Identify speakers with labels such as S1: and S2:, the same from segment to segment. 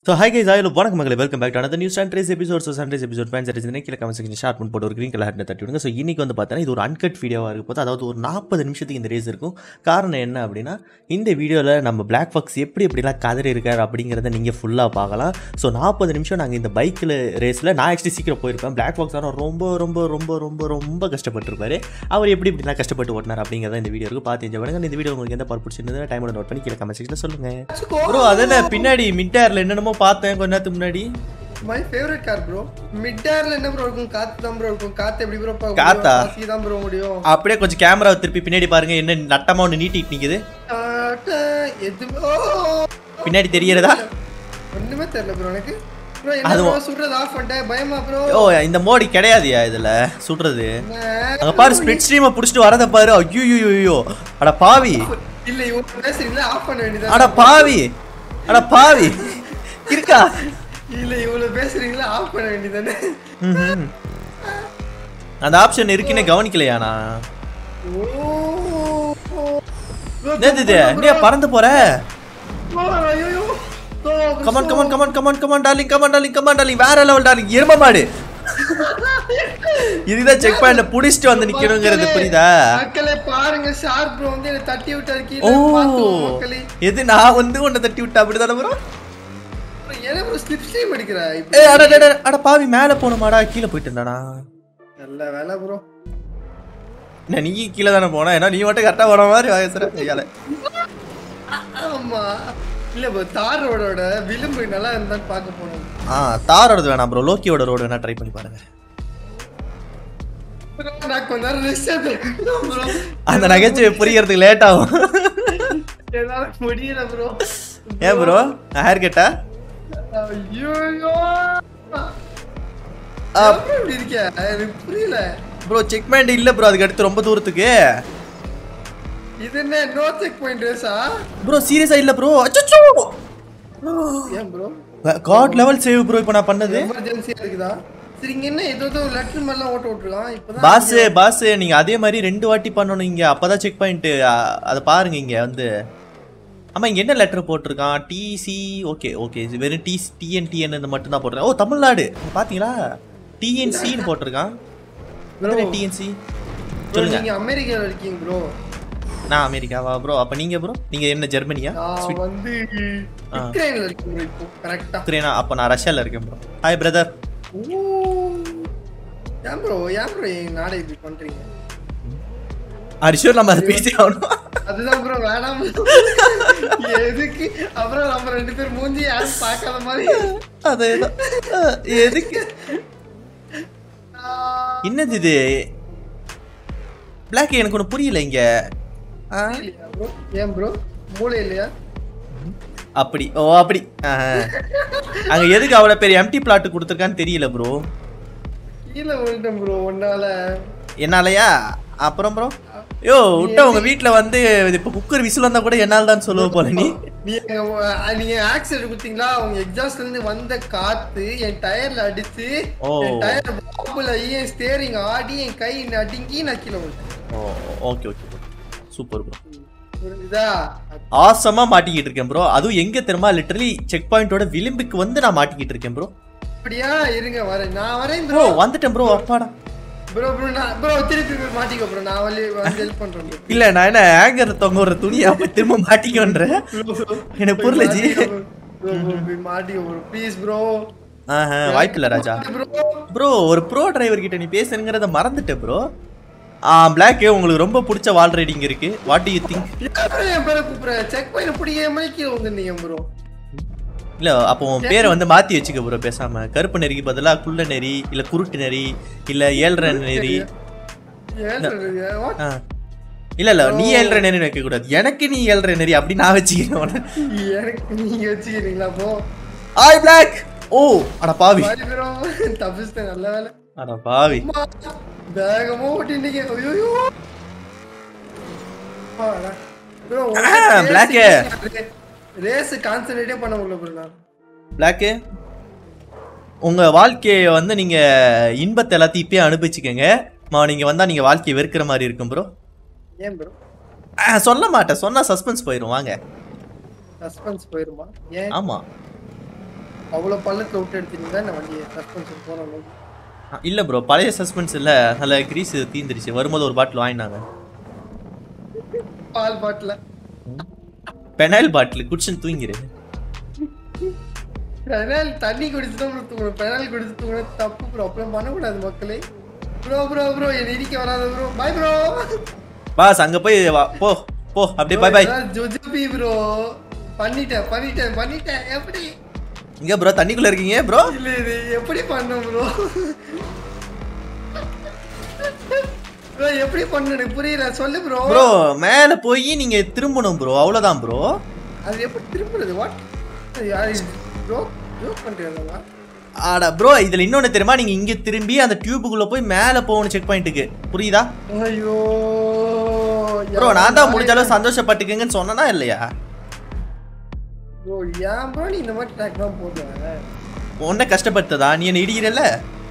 S1: So hi guys ஆயில் வணக்கம் மகளே welcome back to another new sunrise episode so sunrise episode fans இருந்துச்சுன்னா கீழே கமெண்ட் செக்ஷன் ஷார்ட் பண்ணி போட்டு ஒரு green கலர் ஹேட்டை தட்டி விடுங்க ஸோ இன்னைக்கு வந்து பார்த்தீங்கன்னா இது ஒரு அன்கட் வீடியோவாக இருக்க போது அதாவது ஒரு நாற்பது நிமிஷத்துக்கு இந்த ரேஸ் இருக்கும் காரணம் என்ன அப்படின்னா இந்த வீடியோவில் நம்ம பிளாக் ஃபாக்ஸ் எப்படி எப்படிலாம் கதறி இருக்கார் அப்படிங்கிறத நீங்கள் ஃபுல்லாக பார்க்கலாம் ஸோ நாற்பது நிமிஷம் நாங்கள் இந்த பைக்கில் ரேஸில் நான் ஆக்சுவலி சீக்கிரம் போயிருப்பேன் பிளாக் ஃபாக்ஸ் ஆனால் ரொம்ப ரொம்ப ரொம்ப ரொம்ப ரொம்ப கஷ்டப்பட்டிருப்பாரு அவர் எப்படி இப்படிலாம் கஷ்டப்பட்டு ஓட்டினார் அப்படிங்கிறத இந்த வீடியோ இருக்கும் பார்த்து என்ஜாய் பண்ணுங்க இந்த வீடியோ உங்களுக்கு எந்த பார்ட் பிடிச்சிருந்தது டைமோட நோட் பண்ணி கீழே கமெண்ட் செக்ஷனில் சொல்லுங்கள் ப்ரோ அதானே பின்னாடி மின்டாரில் என்னென்னமோ பார்த்தேன் கொஞ்ச நேரத்துக்கு முன்னாடி
S2: my favourite car bro mid ஏர்ல என்ன ப்ரோ இருக்கும் காத்து தான் ப்ரோ இருக்கும் காத்து எப்படி ப்ரோ
S1: காத்தா?
S2: காசி தான் ப்ரோ முடியும்
S1: அப்படியே கொஞ்சம் கேமரா திருப்பி பின்னாடி பாருங்க என்ன நட்டமா ஒன்று நீட்டிட்டு நிக்குது
S2: டாட்டா, எது ஓ!
S1: பின்னாடி தெரியறதா
S2: ஒண்ணுமே தெரியல ப்ரோ எனக்கு ப்ரோ என்ன
S1: அது-
S2: ப்ரோ சுடுறது ஆஃப் பண்ணிட்டேன் பயமா ப்ரோ
S1: ஓ இந்த மோடி கிடையாதுயா இதுல சுடுறது அங்க பாரு ஸ்பிளிட் ஸ்ட்ரீமை புடிச்சிட்டு வரத பாரு ஐயோ ஐயோ அட பாவி
S2: இல்ல இவங்க பேசுறீங்களா ஆஃப் பண்ண வேண்டியதா
S1: அட பாவி அட பாவி இருக்கா
S2: இல்ல இவ்வளவு பேசுறீங்களா ஆஃப் பண்ண வேண்டியதானே
S1: ம்ஹும். அந்த ஆப்ஷன் இருக்குன்னு கவனிக்கலையா நான் என்னது இது நீ பறந்து போற come on come on come on come on come on darling come on darling come on darling வேற லெவல் டார்லிங் எரும மாடு இதுதான் செக் பாயிண்ட்ல புடிச்சிட்டு வந்து நிக்கணுங்கிறது புரியுதா
S2: மக்களே பாருங்க ஷார்ப் ப்ரோ வந்து என்ன தட்டி விட்டாரு
S1: ஓ
S2: கீழே பாத்துக்கோங்க மக்களே
S1: எது நான் வந்து உன்னை தட்டி விட்டா அப்படிதானே ப்ரோ
S2: ஏன்னா ப்ரோ ஸ்லிப் ஸ்ட்ரீம் அடிக்கிறா
S1: ஏ
S2: இப்ப
S1: அட அட, அட, அட பாவி மேல போணுமாடா கீழே போயிட்டு இருந்தானா
S2: நல்ல வேலை ப்ரோ
S1: என்ன நீ கீழே தானே போன ஏன்னா நீ மட்டும் கரெக்டா போன மாதிரி வயசுற கையால
S2: ஆமா இல்ல ப்ரோ தார் ரோடோட விளிம்பு நல்லா இருந்தான்னு பார்க்க போனோம்
S1: ஆ தாரோடது வேணாம் ப்ரோ லோக்கியோட ரோடு வேணா ட்ரை பண்ணி பாருங்க
S2: Bro, நான் கொஞ்ச நேரம் ரெஸ்ட் எடுத்துக்கிறேன் ப்ரோ
S1: அந்த நகைச்சுவை புரியறதுக்கு லேட் ஆகும்
S2: என்னால முடியல ப்ரோ
S1: ஏன் ப்ரோ ஹேர் கட்டா
S2: ஐயோ இப்படி இருக்க எனக்கு புரியல
S1: ப்ரோ செக் பாயிண்ட் இல்ல ப்ரோ அதுக்கு அடுத்து ரொம்ப தூரத்துக்கு
S2: இது என்ன நோ செக் பாயிண்ட் ரேஸா
S1: ப்ரோ சீரியஸா இல்ல ப்ரோ அச்சச்சோ
S2: ஏன் bro
S1: God level save bro இப்போ நான் பண்ணது
S2: எமர்ஜென்சியா இருக்குதா சரி இங்க என்ன ஏதோ ஏதோ லெட்டர் மேலாம் ஓட்ட விட்டுருக்கான் இப்பதான்
S1: பாஸ் பாஸ் நீங்க அதே மாதிரி ரெண்டு வாட்டி பண்ணணும் இங்க அப்பதான் செக் பாயிண்ட் அதை பாருங்க இங்க வந்து ஆமா இங்க என்ன லெட்டர் போட்டிருக்கான் டிசி ஓகே ஓகே வெறும் டி டிஎன்டிஎன் மட்டும் தான் போட்டிருக்கான் ஓ தமிழ்நாடு இங்க பாத்தீங்களா டிஎன்சின்னு போட்டிருக்கான்
S2: Bro.
S1: டிஎன்சி
S2: Bro,
S1: சொல்லுங்க
S2: நீங்க அமெரிக்கால இருக்கீங்க ப்ரோ
S1: நான் அமெரிக்காவா ப்ரோ அப்ப நீங்க ப்ரோ நீங்க என்ன ஜெர்மனியா
S2: நான் வந்து யுக்ரைன்ல இருக்கேன் bro இப்போ கரெக்டா
S1: உக்ரைனா அப்ப நான் ரஷ்யால இருக்கேன் ப்ரோ ஹாய் பிரதர்
S2: ஏன் ப்ரோ ஏன் ப்ரோ எங்க நாடை இப்படி பண்றீங்க
S1: அரிஷூர் நம்ம அதை பேசி ஆகணும்
S2: அதுதான் ப்ரோ வேணாம் bro. எதுக்கு அப்புறம் நம்ம ரெண்டு பேர் மூஞ்சி யாரும் பார்க்காத மாதிரி
S1: அதேதான் அஹ், எதுக்கு என்னது இது பிளாக் எனக்கு ஒன்று புரியல இங்க ஆ,
S2: இல்லையா bro? ஏன் ப்ரோ மூளை இல்லையா
S1: அப்படி ஓ அப்படி ஆஹா. அங்க எதுக்கு அவ்வளவு பெரிய எம்டி பிளாட் கொடுத்துருக்கான்னு தெரியல ப்ரோ
S2: கீழே விழுந்தேன் ப்ரோ உன்னால
S1: என்னாலயா அப்புறம் ப்ரோ யோ விட்ட உங்க வீட்ல வந்து இப்ப குக்கர் விசில் வந்தா கூட என்னால் தான் சொல்லுவ போல நீ
S2: நீங்க அஹ், நீங்க ஆக்சிடென்ட் கொடுத்தீங்களா உங்க எக்ஸாஸ்ட்ல இருந்து வந்த காத்து என் டயர்ல அடிச்சு
S1: ஓ.
S2: என் டயர் பாப்புல என் ஸ்டேரிங் ஆடி என் கை நடுங்கி நான் கீழே விழுந்தேன்
S1: oh okay okay super bro
S2: புரியுதா
S1: ஆசமா மாட்டிக்கிட்டு இருக்கேன் ப்ரோ அதுவும் எங்க தெரியுமா லிட்டரலி செக் பாயிண்டோட விளிம்புக்கு வந்து நான் மாட்டிக்கிட்டு இருக்கேன் ப்ரோ
S2: அப்படியா இருங்க வரேன் நான் வரேன்
S1: ப்ரோ
S2: ப்ரோ
S1: வந்துட்டேன் ப்ரோ அப்பாடா
S2: ப்ரோ ப்ரோ நான் ப்ரோ திருப்பி போய் மாட்டிக்கோ ப்ரோ நான் வந்து வந்து ஹெல்ப் பண்றேன் bro.
S1: இல்ல நான் என்ன ஆங்கர் தொங்க ஒரு துணியை அப்ப திரும்ப மாட்டிக்கோன்ற எனக்கு புரியல ஜி
S2: Bro, bro, போய் மாட்டிக்கோ ப்ரோ ப்ளீஸ் ப்ரோ
S1: ஆஹா வாய்ப்பில்ல ராஜா
S2: ப்ரோ
S1: ப்ரோ ஒரு ப்ரோ டிரைவர் கிட்ட நீ பேசுங்கிறத மறந்துட்டேன் ப்ரோ ஆ பிளாக் உங்களுக்கு ரொம்ப பிடிச்ச வால் ரைடிங் இருக்கு வாட் யூ திங்க்
S2: என் பேரை கூப்பிடுறேன் செக் பண்ணி பிடிக்க மணிக்கு வந்துருந்தீங்க ப்ரோ
S1: இல்ல அப்போ உன் பேரை வந்து மாத்தி வச்சுக்க ப்ரோ பேசாம கருப்பு நெறிக்கு பதிலா குள்ள நெறி இல்ல குருட்டு நெறி இல்ல ஏழ்ரை நெறி
S2: ஏன் what?
S1: ஆ. இல்ல இல்ல நீ ஏழ்ரை நெறி வைக்க கூடாது எனக்கு நீ ஏழ்ரை நெறி அப்படி நான் வச்சுக்கிறேன் உன்னை.
S2: எனக்கு நீங்க வச்சுக்கிறீங்களா போ
S1: ஆய் பிளாக் ஓ அட பாவி
S2: சாரி ப்ரோ தப்பிச்சிட்டேன் நல்ல வேலை
S1: அட பாவி
S2: அம்மா, வேகமா ஓட்டிட்டீங்க ஐயோ ப்ரோ
S1: black.
S2: ரேஸ் கான்சென்ட்ரேட்டே பண்ண முடியல ப்ரோ நான்
S1: பிளாக்கு உங்க வாழ்க்கையை வந்து நீங்க இன்பத்தை எல்லாத்தையும் இப்பயே அனுபவிச்சுக்கோங்க மா நீங்க வந்தா நீங்க வாழ்க்கையை வெறுக்கிற மாதிரி இருக்கும் ப்ரோ
S2: ஏன் ப்ரோ
S1: சொல்ல மாட்டேன் சொன்னா சஸ்பென்ஸ் போயிடும் வாங்க
S2: சஸ்பென்ஸ் போயிருமா ஏன்
S1: ஆமா
S2: அவ்வளவு பள்ளத்துல விட்டு எடுத்தீங்கன்னா நான் வண்டியை சஸ்பென்ஷன் போறோம்
S1: இல்ல ப்ரோ பழைய சஸ்பென்ஸ் இல்ல நல்ல கிரீஸ் தீந்துருச்சு வரும்போது ஒரு பாட்டில் வாங்கினாங்க
S2: பால் பாட்டில்
S1: பெனாயில் பாட்டில் குடிச்சுன்னு தூங்கிரு
S2: பெனால் தண்ணி குடிச்சுட்டு அப்புறம் தூங்கணும் பெனால் குடிச்சு தூங்கணும் தப்பு ப்ரோ அப்புறம் பண்ணக்கூடாது மக்களே ப்ரோ ப்ரோ ப்ரோ என் இடிக்க வராத ப்ரோ பாய் ப்ரோ
S1: பாஸ் அங்க போய் வா போ போ அப்படியே பை பை
S2: ஜுஜுபி ப்ரோ பண்ணிட்டேன் பண்ணிட்டேன் பண்ணிட்டேன் எப்படி
S1: இங்க ப்ரோ தண்ணிக்குள்ள இருக்கீங்க ப்ரோ
S2: இல்ல இது எப்படி பண்ண ப்ரோ ப்ரோ எப்படி பண்ண எனக்கு புரியல சொல்லு ப்ரோ
S1: ப்ரோ மேல போய் நீங்க திரும்பணும் ப்ரோ அவ்வளவுதான் ப்ரோ
S2: அது எப்படி திருப்புறது வாட் யார் ப்ரோ ஜோக் பண்றீங்களா
S1: ஆடா ப்ரோ இதுல இன்னொன்னு தெரியுமா நீங்க இங்க திரும்பி அந்த டியூபுக்குள்ள போய் மேல போகணும் செக் பாயிண்ட்டுக்கு புரியுதா
S2: ஐயோ
S1: ப்ரோ நான் தான் முடிஞ்ச அளவு சந்தோஷப்பட்டுக்கங்கன்னு சொன்னனா இல்லையா
S2: ப்ரோ ஏன் ப்ரோ நீ இந்த மாதிரி ட்ராக் தான் போடுற
S1: உன்னை கஷ்டப்படுத்ததா நீ என்ன இடிக்கிறல்ல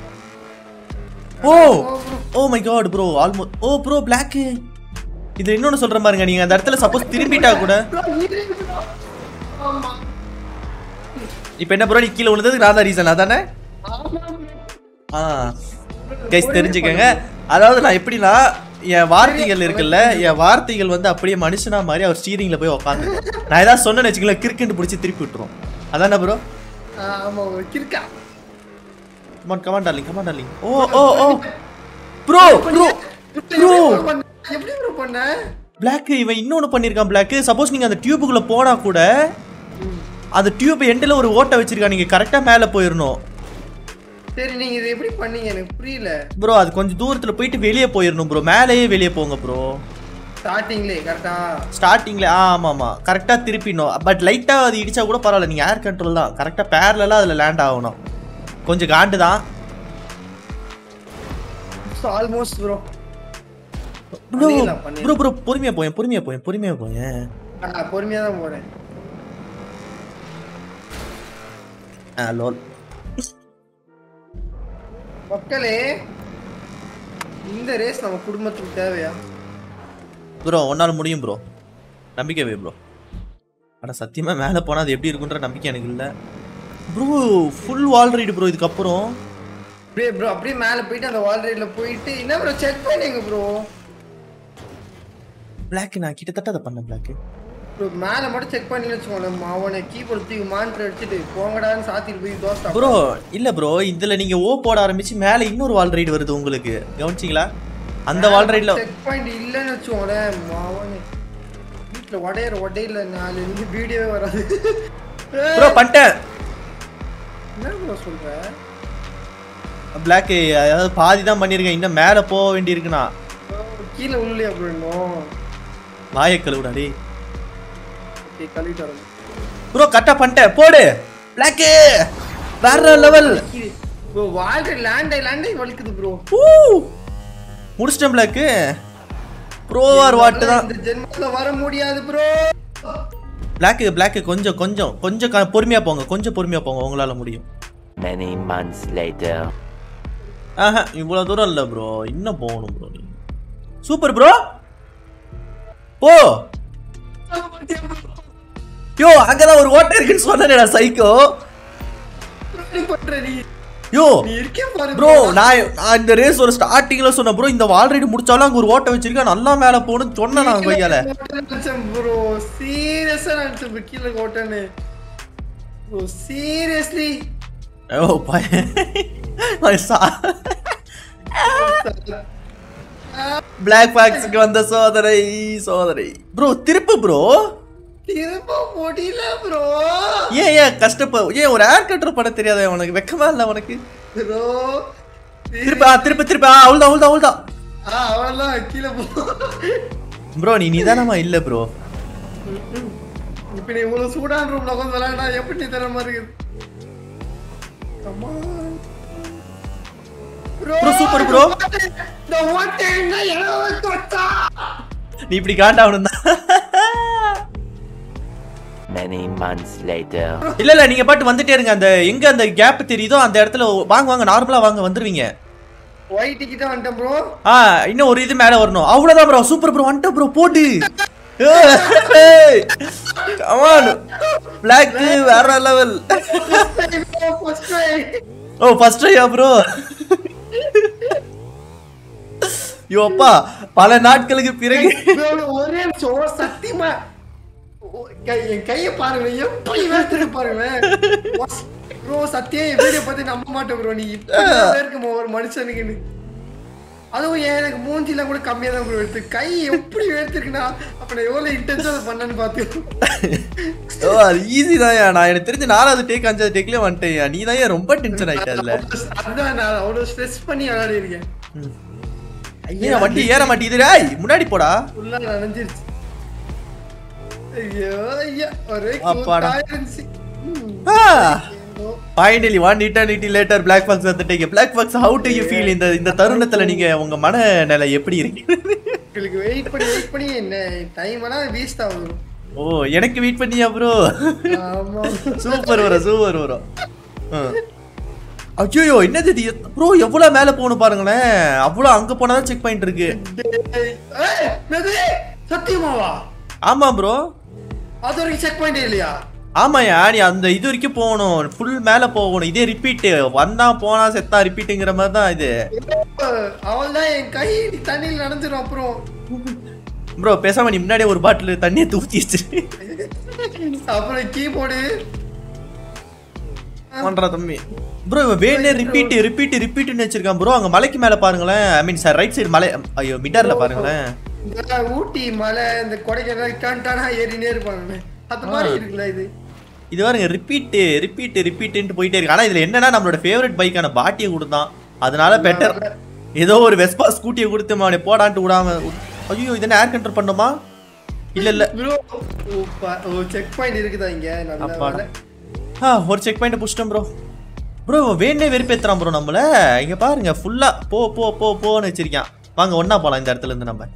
S1: oh oh my God bro almost oh bro block இது இன்னொன்னு சொல்றேன் பாருங்க நீங்க அந்த இடத்துல சப்போஸ் திரும்பிட்டா கூட
S2: ப்ரோ இரு ப்ரோ ஆமா
S1: இப்போ என்ன ப்ரோ நீ கீழே விழுந்ததுக்கு நான் தான் ரீசன் அதானே
S2: ஆமா
S1: ஆ கைஸ் தெரிஞ்சுக்கங்க அதாவது நான் எப்படின்னா என் வார்த்தைகள் இருக்குல்ல என் வார்த்தைகள் வந்து அப்படியே மனுஷனா மாதிரி அவர் ஸ்டீரிங்ல போய் உட்காந்து நான் ஏதாவது சொன்னேன்னு வச்சுக்கல கிறுக்குன்னு பிடிச்சி திருப்பி விட்டுரும் அதானே ப்ரோ
S2: ஆமா ஒரு கிறுக்கா
S1: come on come on darling come on darling oh oh oh bro bro bro
S2: எப்படி ப்ரோ பண்ண
S1: பிளாக் இவன் இன்னொன்னு பண்ணிருக்கான் பிளாக் சப்போஸ் நீங்க அந்த டியூபுக்குள்ள போனா கூட அந்த டியூப் எண்டில் ஒரு ஓட்டை வச்சிருக்கான் நீங்க கரெக்டா மேல போயிடணும்
S2: சரி நீங்க இது எப்படி பண்ணீங்க எனக்கு புரியல
S1: ப்ரோ அது கொஞ்சம் தூரத்துல போயிட்டு வெளியே போயிடணும் ப்ரோ மேலேயே வெளியே போங்க ப்ரோ
S2: ஸ்டார்டிங்லே கரெக்டா
S1: ஸ்டார்டிங்ல ஆமா ஆமா கரெக்டா திருப்பிடணும் பட் லைட்டா அது இடிச்சா கூட பரவாயில்ல நீங்க ஏர் கண்ட்ரோல் தான் கரெக்டா பேரலா அதுல லேண்ட் ஆகணும் கொஞ்சம் காண்டு தான்
S2: ஆல்மோஸ்ட் ப்ரோ
S1: ப்ரோ
S2: பண்ணிடலாம், பண்ணிடலாம்.
S1: ப்ரோ ப்ரோ பொறுமையா போயேன் பொறுமையா போயேன் பொறுமையா போயேன்
S2: ஆ பொறுமையா தான் போறேன்
S1: ஆ லோல்
S2: மக்களே இந்த ரேஸ் நம்ம குடும்பத்துக்கு தேவையா
S1: ப்ரோ உன்னால முடியும் ப்ரோ நம்பிக்கை வை ப்ரோ ஆனால் சத்தியமாக மேலே போனால் அது எப்படி இருக்குன்ற நம்பிக்கை எனக்கு இல்லை bro full wall ride bro இதுக்கப்புறம்
S2: அப்படியே ப்ரோ அப்படியே மேல போயிட்டு அந்த வால் ரைட்ல போயிட்டு என்ன ப்ரோ செக் பண்ணுங்க ப்ரோ
S1: பிளாக் நான் கிட்டத்தட்ட அதை பண்ணேன் பிளாக்
S2: ப்ரோ மேல மட்டும் செக் பண்ணி வச்சுக்கோங்க அவனை கீபோர்ட் தூக்கி மானிட்டர் அடிச்சுட்டு போங்கடான்னு சாத்திட்டு போய் தோசை
S1: ப்ரோ இல்லை ப்ரோ இதில் நீங்கள் ஓ போட ஆரம்பிச்சு மேலே இன்னொரு வால் ரைடு வருது உங்களுக்கு கவனிச்சிங்களா அந்த வால் ரைடில்
S2: செக் பாயிண்ட் இல்லைன்னு வச்சுக்கோங்களேன் மாவனே வீட்டுல உடையிற உடையில நாலு இருந்து வீடியோவே வராது
S1: ப்ரோ பண்ணிட்டேன்
S2: என்ன ப்ரோ சொல்ற
S1: பிளாக் அதாவது பாதி தான் பண்ணியிருக்கேன் இன்னும் மேலே போக வேண்டியிருக்குண்ணா
S2: bro, கீழே உள்ளலையா ப்ரோ இன்னும்
S1: வாயை கழுவுடா டேய்
S2: ஓகே கழுவிட்டு வரேன்
S1: ப்ரோ கரெக்டாக பண்ணிட்டேன் போடு பிளாக்கு வேற லெவல்
S2: ப்ரோ வாழ்க்கை லேண்டை லேண்டை வலிக்குது ப்ரோ
S1: முடிச்சிட்டேன் பிளாக்கு ப்ரோவார் வாட்டு தான்
S2: இந்த ஜென்மத்துல வர முடியாது ப்ரோ
S1: பிளாக்கு பிளாக்கு கொஞ்சம் கொஞ்சம் கொஞ்சம் க- பொறுமையா போங்க கொஞ்சம் பொறுமையா போங்க உங்களால முடியும்
S3: Many months later.
S1: ஆஹா இவ்வளவு தூரம் இல்ல ப்ரோ இன்னும் போகணும் ப்ரோ நீ சூப்பர் ப்ரோ போ யோ அங்கதான் ஒரு ஓட்டை இருக்குன்னு சொன்னேடா சைக்கோ
S2: பண்ற நீ
S1: யோ
S2: நீ இருக்கே பாரு
S1: ப்ரோ நான் நான் இந்த ரேஸ் ஒரு ஸ்டார்டிங்ல சொன்னேன் ப்ரோ இந்த வால் ரைடு முடிச்சாலும் அங்க ஒரு ஓட்டை வச்சிருக்கேன் நல்லா மேல போகணும்னு சொன்னேன் நான் கொய்யால
S2: ப்ரோ சீரியஸா நினைச்சேன் bro, கீழே கோட்டன்னு ப்ரோ சீரியஸ்லி
S1: ஓ பையன் சா பிளாக் பாக்ஸுக்கு வந்த சோதனை சோதனை ப்ரோ திருப்பு ப்ரோ
S2: திரும்ப முடியல ப்ரோ
S1: ஏன் ஏன் கஷ்டப்ப ஏன் ஒரு ஏர் கட்டர் பண்ண தெரியாத உனக்கு வெக்கமா இல்ல உனக்கு
S2: ப்ரோ
S1: திருப்பி ஆ திருப்பி திருப்பி ஆ அவ்வளோதான் அவ்வளோதான் அவ்வளோதான்
S2: ஆ அவ்வளவுதான் கீழே போ
S1: ப்ரோ நீ நிதானமா இல்ல ப்ரோ
S2: இப்ப நீ இவ்வளவு சூடான ரூம்ல உட்காந்து விளையாடா எப்படி நீ தர மாதிரி இருக்குது Come on. Bro,
S1: Bro, super bro.
S2: இந்த ஓட்டை என்ன இளவ தொட்டா?
S1: நீ இப்படி காண்டாகணும் தான்
S3: Many months later.
S1: இல்ல இல்ல நீங்க பாட்டு வந்துட்டே இருங்க அந்த எங்க அந்த கேப் தெரியுதோ அந்த இடத்துல வாங்க வாங்க நார்மலா வாங்க வந்துருவீங்க
S2: White ticket ஆ வந்துட்டேன் bro.
S1: ஆ இன்னும் ஒரு இது மேல வரணும் அவ்வளவுதான் ப்ரோ சூப்பர் ப்ரோ வந்துட்ட ப்ரோ போட்டு கமான் பிளாக் வேற லெவல் ஓ ஃபர்ஸ்ட் ட்ரையா ப்ரோ ஐயோ அப்பா பல நாட்களுக்கு பிறகு
S2: bro, ஒரே நிமிஷம் ஓ, சத்தியமா ஓ, கை- என் கைய பாருங்க எப்படி வேர்த்துருக்கு பாருங்களேன் ப்ரோ சத்தியம் என் வீடியோ பார்த்து நம்ப மாட்டேன் ப்ரோ நீ இப்படி இருக்குமா ஒரு மனுஷனுக்குன்னு அதுவும் ஏன் எனக்கு மூஞ்சிலாம் கூட கம்மியா தான் ப்ரோ எடுத்து கை எப்படி வேர்த்திருக்குன்னா அப்ப நான் எவ்வளவு இன்டென்ஸா பண்ணேன்னு பார்த்து
S1: ஓ அது ஈஸி தான் நான் எனக்கு தெரிஞ்சு நாலாவது டேக் அஞ்சாவது டேக்லயே வந்துட்டேன் நீ தான் ரொம்ப டென்ஷன் ஆயிட்ட அதுல
S2: அதான் நான் அவ்வளவு ஸ்ட்ரெஸ் பண்ணி விளையாடி இருக்கேன்
S1: ஏன் வண்டி ஏற மாட்டேங்குது டேய் முன்னாடி போடா
S2: ஃபுல்லா நனைஞ்சிருச்சு ஐயோ ஐயா ஒரே
S1: அப்பாடா.
S2: கூத்தா இருந்துச்சு ம். ஐயோ.
S1: Finally one eternity later black box வந்துட்டீங்க black box how do you feel இந்த இந்த தருணத்துல நீங்க உங்க மனநிலை எப்படி இருக்கு
S2: உங்களுக்கு வெயிட் பண்ணி வெயிட் பண்ணி என்ன டைம் எல்லாம் வேஸ்ட் ஆகுது
S1: ஓ எனக்கு வெயிட் பண்ணியா ப்ரோ
S2: ஆமா
S1: சூப்பர் வரும் சூப்பர் வரும் ஐயோ என்னது இது ப்ரோ எவ்வளவு மேல போகணும் பாருங்களேன் அவ்வளவு அங்க போனாதான் செக் பாயிண்ட் இருக்கு
S2: ஏய், என்னது? சத்தியமாவா
S1: ஆமா ப்ரோ
S2: அது வரைக்கும் செக் பாயிண்ட் இல்லையா
S1: ஆமாயா நீ அந்த இது வரைக்கும் போகணும் ஃபுல் மேல போகணும் இதே ரிப்பீட் வந்தா போனா செத்தா ரிப்பீட்டுங்கிற மாதிரி தான் இது
S2: அவள் தான் என் கை தண்ணியில் நனைஞ்சிரும் அப்புறம்
S1: ப்ரோ பேசாம நீ முன்னாடியே ஒரு பாட்டில் தண்ணியை தூத்தி வச்சு
S2: அப்புறம் கீபோர்டு
S1: பண்றா தம்பி ப்ரோ இவன் வேணே ரிப்பீட் ரிப்பீட் ரிப்பீட்னு வச்சிருக்கான் ப்ரோ அங்க மலைக்கு மேல பாருங்களேன் I mean sir right side மலை ஐயோ மிட்டர்ல பாருங்களேன்
S2: இந்த ஊட்டி மலை இந்த கொடைக்கானல் டான் டானா ஏறினே இருப்பாங்க அந்த மாதிரி இருக்குல்ல இது
S1: இது பாருங்க ரிப்பீட் ரிப்பீட் ரிப்பீட்னு போயிட்டே இருக்கு ஆனா இதுல என்னன்னா நம்மளோட ஃபேவரட் பைக்கான பாட்டியை கொடுத்தான் அதனால பெட்டர் ஏதோ ஒரு வெஸ்பா ஸ்கூட்டியை கொடுத்து அவனை போடான்ட்டு விடாம ஐயோ இதென்ன ஏர் கண்ட்ரோல் பண்ணுமா இல்ல இல்ல
S2: ப்ரோ ஓ செக் பாயிண்ட் இருக்குதா இங்க நல்ல
S1: அப்பாடா
S2: வேலை.
S1: ஆ ஒரு செக் பாயிண்ட் புடிச்சிட்டோம் ப்ரோ ப்ரோ வேணே வெறுப்பேத்துறான் ப்ரோ நம்மள இங்க பாருங்க ஃபுல்லா போ போ போ போன்னு வச்சிருக்கான் வாங்க ஒண்ணா போலாம் இந்த இடத்துல இருந்து நம்ம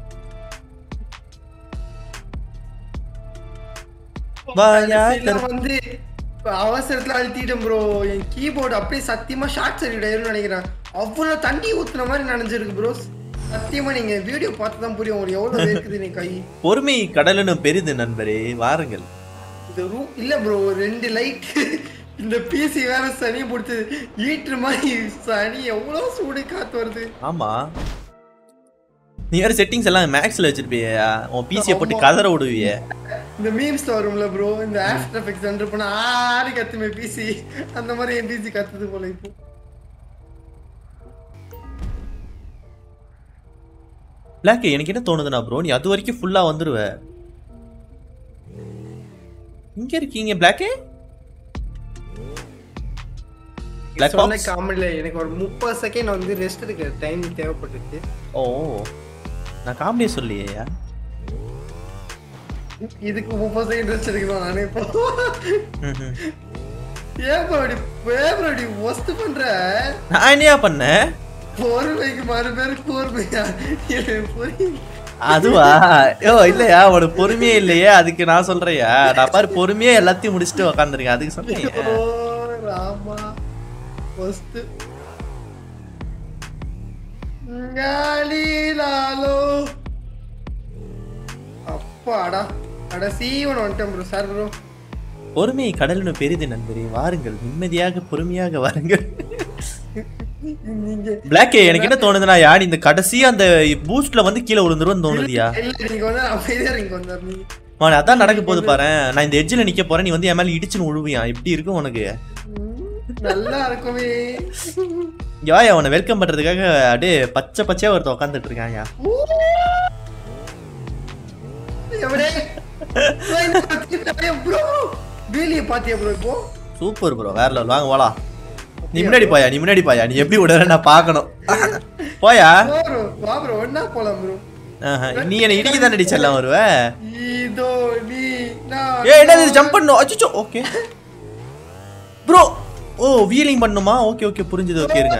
S1: வாயா
S2: கடைசியில வந்து இப்ப அவசரத்துல அழுத்திட்டேன் ப்ரோ என் கீபோர்டு அப்படியே சத்தியமா ஷார்ட் சர்க்யூட் ஆயிரும்னு நினைக்கிறேன் அவ்வளவு தண்ணி ஊத்துன மாதிரி நனைஞ்சிருக்கு ப்ரோ சத்தியமா நீங்க வீடியோ பார்த்து தான் புரியும் உங்களுக்கு எவ்வளவு இருக்குது நீ கை
S1: பொறுமை கடலுன்னு பெரிது நண்பரே வாருங்கள்
S2: இந்த ரூம் இல்ல ப்ரோ ரெண்டு லைட் இந்த பிசி வேற சனி பிடிச்சது ஈட்டுற மாதிரி சனி எவ்வளவு சூடு காத்து வருது
S1: ஆமா நீ வேற செட்டிங்ஸ் எல்லாம் மேக்ஸ்ல வச்சிருப்பியா உன் பிசியை போட்டு கதற விடுவிய
S2: இந்த மீம்ஸ்ல வரும்ல ப்ரோ இந்த ஆஃப்டர் எஃபெக்ட்ஸ் என்டர் பண்ணா ஆறு கத்துமே பிசி அந்த மாதிரி என் பிசி கத்துது போல இப்போ
S1: பிளாக் எனக்கு என்ன தோணுதுன்னா ப்ரோ நீ அது வரைக்கும் ஃபுல்லா வந்துருவ இங்க இருக்கீங்க பிளாக்கே Black
S2: சொன்ன
S1: box?
S2: காமெடியில எனக்கு ஒரு முப்பது செகண்ட் வந்து ரெஸ்ட் எடுக்க டைம் தேவைப்பட்டுச்சு
S1: ஓ நான் காமெடியே சொல்லியா
S2: இதுக்கு முப்பது செகண்ட் ரெஸ்ட் எடுக்கணும் நானே இப்போ ஏன் ப்ரோ இப்படி ஏன் ப்ரோ இப்படி ஒஸ்ட் பண்ற
S1: நான் என்னையா பண்ணேன்
S2: போர்வைக்கு மறு பேர் போர்வையா எனக்கு புரியல
S1: அதுவா யோ இல்லையா உனக்கு பொறுமையே இல்லையே அதுக்கு நான் சொல்றேயா நான் பாரு பொறுமையா எல்லாத்தையும் முடிச்சுட்டு உக்காந்துருக்கேன் அதுக்கு சொன்னேன்
S2: ஓ ராமா ஒஸ்ட் லாலோ அப்பாடா கடைசி ஒன்று வந்துட்டேன் ப்ரோ சார் ப்ரோ
S1: பொறுமை கடலுன்னு பெரிது நண்பரே வாருங்கள் நிம்மதியாக பொறுமையாக வாருங்கள்
S2: நீங்க
S1: பிளாக்கே எனக்கு என்ன தோணுதுன்னா யார் இந்த கடைசி அந்த பூஸ்ட்ல வந்து கீழே விழுந்துருவோம்னு தோணுதியா
S2: இல்ல நீங்க வந்து அமைதியா நீங்க வந்தார் நீங்க
S1: அவன் அதான் நடக்க போகுது பாரு நான் இந்த எட்ஜில் நிக்க போறேன் நீ வந்து என் மேல இடிச்சுன்னு உழுவியான் எப்படி இருக்கும் உனக்கு
S2: ம், நல்லா இருக்குமே
S1: யாய் அவனை வெல்கம் பண்றதுக்காக அப்படியே பச்சை பச்சையா ஒருத்தன் உட்காந்துட்டு இருக்காங்க
S2: எவனே ப்ரோ வேலியை பாத்தியா ப்ரோ இப்போ
S1: சூப்பர் ப்ரோ வேற level. வாங்க போலாம் நீ முன்னாடி போயா நீ முன்னாடி போயா நீ எப்படி விடுற நான் பார்க்கணும் போயா
S2: ப்ரோ வா ப்ரோ ஒண்ணா போலாம் ப்ரோ
S1: ஆஹா, நீ என்ன இடிக்க தானே அடிச்செல்லாம் வருவ
S2: இதோ நீ நான்
S1: ஏ என்னது ஜம்ப் பண்ணும் அச்சோ ஓகே ப்ரோ ஓ வீலிங் பண்ணுமா ஓகே ஓகே புரிஞ்சுது ஓகே இருங்க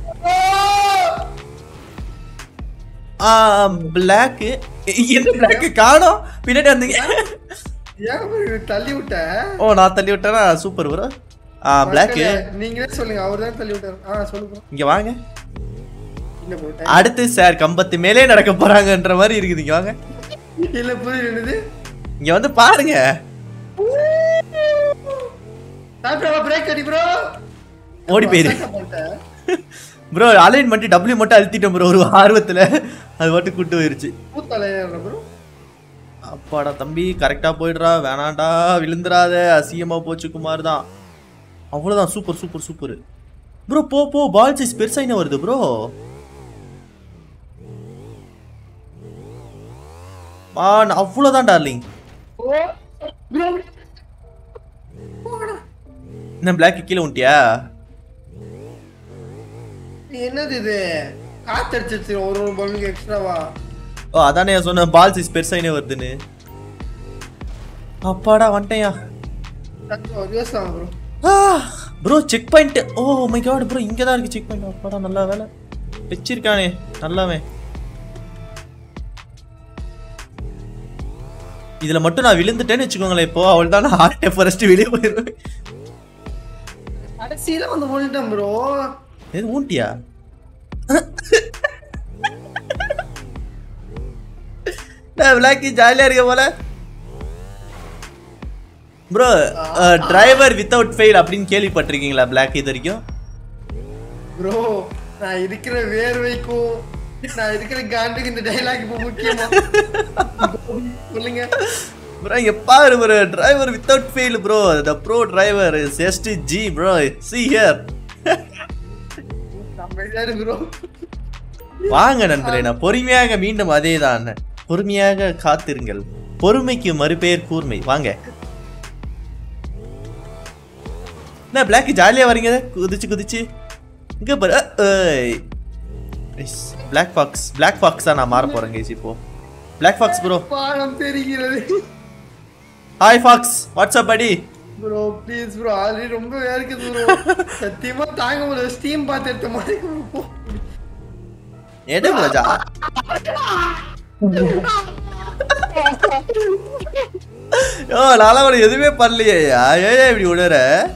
S1: ஆ பிளாக் என்ன பிளாக் காணோம் பின்னாடி வந்தீங்க
S2: ஏன் bro இப்படி தள்ளி விட்ட
S1: ஓ நான் தள்ளி விட்டேனா சூப்பர் ப்ரோ ஆ பிளாக்
S2: நீங்களே சொல்லுங்க அவர் தான் தள்ளி விட்டாரு ஆ சொல்லுங்க bro.
S1: இங்க வாங்க
S2: இல்ல ப்ரோ
S1: அடுத்து சார் கம்பத்து மேலே நடக்க போறாங்கன்ற மாதிரி இருக்குது இங்க வாங்க
S2: இல்ல புரியுது என்னது
S1: இங்க வந்து பாருங்க
S2: சாப்பிட்டா பிரேக் அடி ப்ரோ
S1: ஓடி போயிரு ப்ரோ அலைன் பண்ணி டபிள்யூ மட்டும் அழுத்திட்டேன் ப்ரோ ஒரு ஆர்வத்துல அது மட்டும் கூட்டு போயிருச்சு
S2: பூத்தலையா ப்ரோ
S1: அப்பாடா தம்பி கரெக்டா போயிடுறா வேணாண்டா விழுந்துராத அசிங்கமா போச்சு குமார் தான் அவ்வளவுதான் சூப்பர் சூப்பர் சூப்பர் ப்ரோ போ போ பால் சைஸ் பெருசா வருது ப்ரோ ஆன் அவ்வளவுதான் டார்லிங்
S2: ஓ ப்ரோ
S1: என்ன பிளாக் கீழே உண்டியா
S2: என்னது இது காத்தடிச்சிருச்சு ஒரு ஒரு பல்லுக்கு எக்ஸ்ட்ராவா
S1: ஓ அதானே சொன்ன பால் சைஸ் பெருசாயினே வருதுன்னு அப்பாடா வந்துட்டேயா
S2: ஒரு யோசனை bro
S1: bro check point oh my God bro இங்கே தான் இருக்கு செக் பாயிண்ட் அப்பாடா நல்லா வேலை வச்சிருக்கானே நல்லாவே இதுல மட்டும் நான் விழுந்துட்டேன்னு வச்சுக்கோங்களேன் இப்போ அவள் தான் ஹார்ட் ஃபர்ஸ்ட் வெளியே போயிருவேன்
S2: கடைசியில வந்து போட்டுட்டேன் ப்ரோ
S1: எது ஊட்டியா பிளாக்கி ஜாலியா இருக்க போல ப்ரோ டிரைவர் வித்தவுட் ஃபெயில் அப்படின்னு கேள்விப்பட்டிருக்கீங்களா பிளாக் இது வரைக்கும்
S2: ப்ரோ நான் இருக்கிற வேர்வைக்கும் நான் இருக்கிற காண்டுக்கு இந்த டைலாக் இப்போ முக்கியமா சொல்லுங்க
S1: ப்ரோ இங்க பாரு bro driver without fail bro the bro driver is எஸ்டி ஜி ப்ரோ சி ஹியர்
S2: நம்ம ப்ரோ
S1: வாங்க நண்பரே நான் பொறுமையாக மீண்டும் அதே தான் பொறுமையாக காத்திருங்கள் பொறுமைக்கு மறுபெயர் கூர்மை வாங்க என்ன பிளாக் ஜாலியா வரீங்க குதிச்சு குதிச்சு இங்க பாரு பிளாக் ஃபாக்ஸ் பிளாக் ஃபாக்ஸா நான் மாற போறேன் கைஸ் இப்போ பிளாக் ஃபாக்ஸ் ப்ரோ
S2: பாடம் தெரிகிறது
S1: ஹாய் ஃபாக்ஸ் வாட்ஸ்அப் அடி
S2: ப்ரோ ப்ளீஸ் ப்ரோ ஆல்ரெடி ரொம்ப வேர்க்குது ப்ரோ சத்தியமா தாங்க முடியல ஸ்டீம் பார்த்து எடுத்த மாதிரி bro.
S1: எடு ப்ரோஜா யோ நாளா ஒரு எதுவுமே பண்ணலையே ஏன் இப்படி விடுற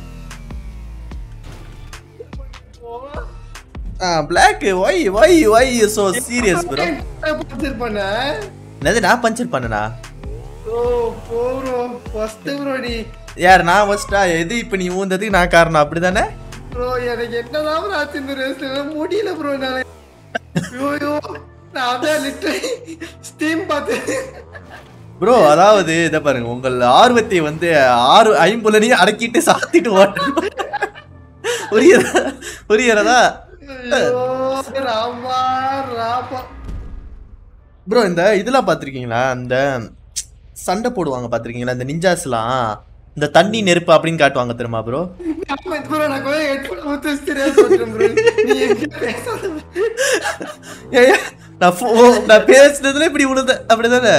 S1: ஆ black why why why so serious bro
S2: puncture பண்ண
S1: என்னது நான் பஞ்சர் பண்ணனா
S2: ப்ரோ போ ப்ரோ ஃபர்ஸ்ட் ப்ரோ நீ
S1: யார் நான் ஃபர்ஸ்டா எது இப்போ நீ ஊந்ததுக்கு நான் காரணம் அப்படிதானே
S2: ப்ரோ எனக்கு என்னதான் ப்ரோ ஆச்சு இந்த ரேஸ்ல முடியல ப்ரோ என்னால ஐயோ நான் அதான் லிட்டரலி ஸ்டீம் பார்த்தேன்
S1: ப்ரோ அதாவது இதை பாருங்க உங்கள் ஆர்வத்தை வந்து ஆறு ஐம்புலனையும் அடக்கிட்டு சாத்திட்டு ஓட்டணும் புரியுறதா புரியுறதா
S2: ஐயோ ராமா ராமா
S1: ப்ரோ இந்த இதெல்லாம் பார்த்துருக்கீங்களா இந்த சண்டை போடுவாங்க பார்த்துருக்கீங்களா இந்த நிஞ்சாஸ்லாம் இந்த தண்ணி நெருப்பு அப்படின்னு காட்டுவாங்க தெரியுமா ப்ரோ
S2: ஆமா ப்ரோ நான் கூட ஹெட்ஃபோன் ஊத்து தெரியாது சொல்றேன் ப்ரோ நீ எங்க பேசாத
S1: ஏய் நான் phone- நான் பேசுனதுல இப்படி விழுத அப்படிதானே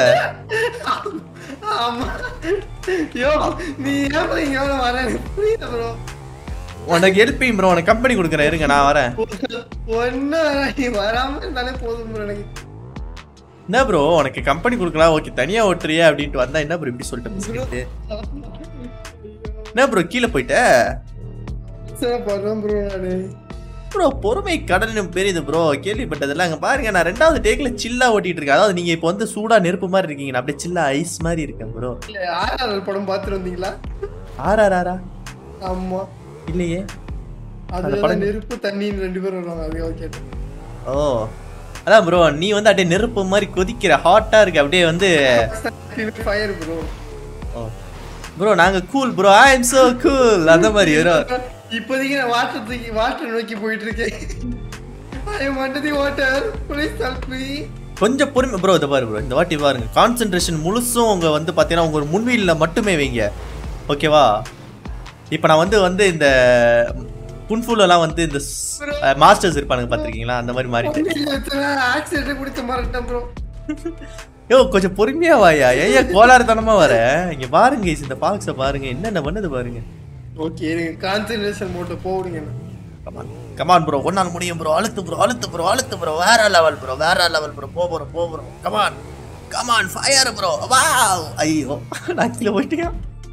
S2: ஆமா ஐயோ நீ ஏன் bro இங்க வர வர எனக்கு புரியல ப்ரோ
S1: உனக்கு ஹெல்ப்பிங் ப்ரோ உனக்கு கம்பெனி கொடுக்குறேன் இருங்க நான் வரேன்
S2: ஒண்ணு நீ வராம இருந்தாலே போதும் ப்ரோ எனக்கு
S1: என்ன ப்ரோ உனக்கு கம்பெனி கொடுக்கலாம் ஓகே தனியா ஓட்டுறியே அப்படின்ட்டு வந்தா என்ன ப்ரோ இப்படி சொல்லிட்டு என்ன ப்ரோ கீழே போயிட்ட
S2: சரி பண்றேன் ப்ரோ நானு
S1: ப்ரோ பொறுமை கடனும் பெரியது ப்ரோ கேள்விப்பட்டதெல்லாம் அங்க பாருங்க நான் ரெண்டாவது டேக்ல சில்லா ஓட்டிட்டு இருக்கேன் அதாவது நீங்க இப்போ வந்து சூடா நெருப்பு மாதிரி இருக்கீங்க நான் அப்படியே சில்லா ஐஸ் மாதிரி இருக்கேன் ப்ரோ
S2: இல்ல ஆர்ஆர் படம் பாத்துட்டு வந்தீங்களா
S1: ஆறார் ஆறா
S2: ஆமா
S1: இல்லையே
S2: அது
S1: படம்
S2: நெருப்பு தண்ணின்னு ரெண்டு பேரும் வருவாங்க அதுக்காக கேட்டேன்
S1: ஓ அதான் ப்ரோ நீ வந்து அப்படியே நெருப்பு மாதிரி கொதிக்கிற ஹாட்டா இருக்கு அப்படியே வந்து
S2: ஃபயர் ப்ரோ
S1: ஓ ப்ரோ நாங்க cool bro I am so cool அந்த மாதிரி வரும்
S2: இப்போதைக்கு நான் வாட்டர் தூக்கி வாட்டர் நோக்கி போயிட்டு இருக்கேன் I want the water please help me
S1: கொஞ்சம் பொறுமை ப்ரோ இதை பாரு ப்ரோ இந்த வாட்டி பாருங்க கான்சென்ட்ரேஷன் முழுசும் உங்க வந்து பார்த்தீங்கன்னா உங்க ஒரு முன்வீலில் மட்டுமே வைங்க ஓகேவா இப்போ நான் வந்து வந்து இந்த குன்ஃபுலெல்லாம் வந்து இந்த மாஸ்டர்ஸ் இருப்பானுங்க பார்த்துருக்கீங்களா அந்த மாதிரி மாறிட்டு
S2: ஆக்சிடென்ட் குடிச்ச மாட்டேன் ப்ரோ
S1: யோ கொஞ்சம் பொறுமையா வாயா ஏன் கோளாறுத்தனமா வர இங்க பாருங்க guys, இந்த பாக்ஸை பாருங்க என்னென்ன பண்ணுது பாருங்க
S2: ஓகே இருங்க கான்சென்ட்ரேஷன் மோட்டை போடுங்க
S1: கமான் கமான் ப்ரோ ஒன்னால முடியும் ப்ரோ அழுத்து ப்ரோ அழுத்து ப்ரோ அழுத்து ப்ரோ வேற லெவல் ப்ரோ வேற லெவல் ப்ரோ போ ப்ரோ போ bro come on come on fire bro wow ஐயோ நான் கீழே போயிட்டேன்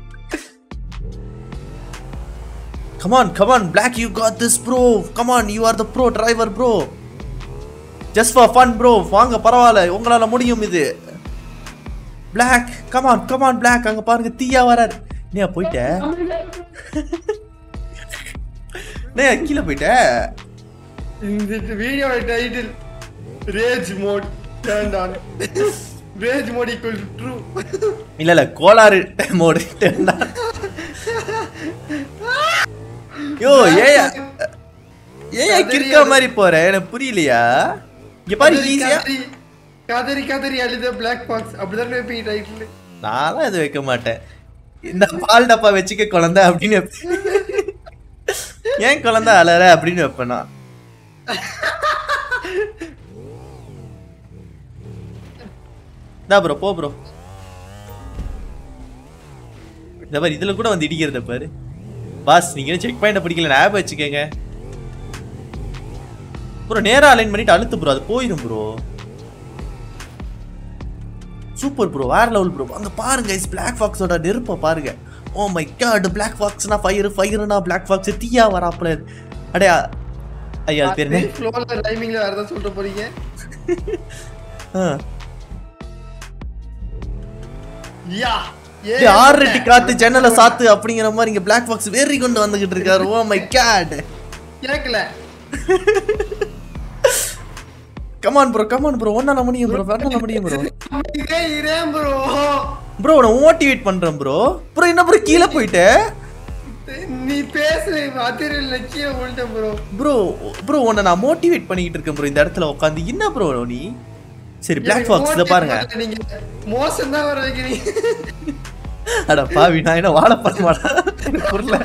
S1: come on come on black you got this bro come on you are the bro driver bro just for fun bro வாங்க பரவாயில்ல உங்களால முடியும் இது பிளாக் கமான் கமான் பிளாக் அங்க பாருங்க தீயா வராரு நீ போயிட்ட டேய் கீழே போயிட்ட
S2: இந்த video title rage mode turn on rage mode equal to true
S1: இல்ல இல்ல கோளாறு மோடு யோ ஏயா ஏயா கிறுக்கா மாதிரி போற எனக்கு புரியலையா இங்க பாரு ஈஸியா
S2: கதறி கதறி அழுத பிளாக் பாக்ஸ் அப்படிதான் வைப்பீங்க டைட்டில்
S1: நான்லாம் இது வைக்க மாட்டேன் இந்த பால் டப்பா வச்சுக்க குழந்தை அப்படின்னு வைப்பேன். ஏன் குழந்தை அலற அப்படின்னு வைப்பேன் நான் இதா ப்ரோ போ ப்ரோ இந்த மாதிரி இதுல கூட வந்து இடிக்கிறத பாரு பாஸ் நீங்க செக் பாயிண்ட் பிடிக்கல ஆப் வச்சுக்கோங்க ப்ரோ நேரா அலைன் பண்ணிட்டு அழுத்து ப்ரோ அது போயிடும் ப்ரோ சூப்பர் ப்ரோ வேற லெவல் ப்ரோ அங்க பாருங்க இஸ் பிளாக் ஃபாக்ஸோட நெருப்பை பாருங்க ஓ மை காட் பிளாக் ஃபாக்ஸ்னா ஃபயர் ஃபயர்னா பிளாக் ஃபாக்ஸ் தீயா வராப்புல அடே ஐயா அது பேர் என்ன
S2: ஃப்ளோல டைமிங்ல வேற ஏதாவது சொல்லிட்டு போறீங்க
S1: ஆ.
S2: யா ஏ
S1: டேய், ஆறு ரெட்டி காத்து ஜன்னலை சாத்து அப்படிங்கிற மாதிரி இங்க பிளாக் ஃபாக்ஸ் வேறி கொண்டு வந்துகிட்டு இருக்காரு ஓ மை காட்
S2: கேக்கல
S1: கமான் ப்ரோ கமான் ப்ரோ ஒன்னால முடியும் ப்ரோ ஒன்னால முடியும் ப்ரோ
S2: இதே இரேன் ப்ரோ
S1: ப்ரோ உன மோட்டிவேட் பண்றேன் ப்ரோ ப்ரோ என்ன ப்ரோ கீழே போயிட்ட
S2: நீ பேசு அதிரில் கீழே விழுட்டேன் ப்ரோ
S1: ப்ரோ ப்ரோ உன்னை நான் மோட்டிவேட் பண்ணிக்கிட்டு இருக்கேன் ப்ரோ இந்த இடத்துல உட்காந்து என்ன ப்ரோ நீ சரி பிளாக் ஃபாக்ஸ் இதை பாருங்க
S2: நீங்க மோசம் தான் வர வைக்கிறீங்க
S1: அட பாவி நான் என்ன வாழ பண்ண மாட்டேன் புரியல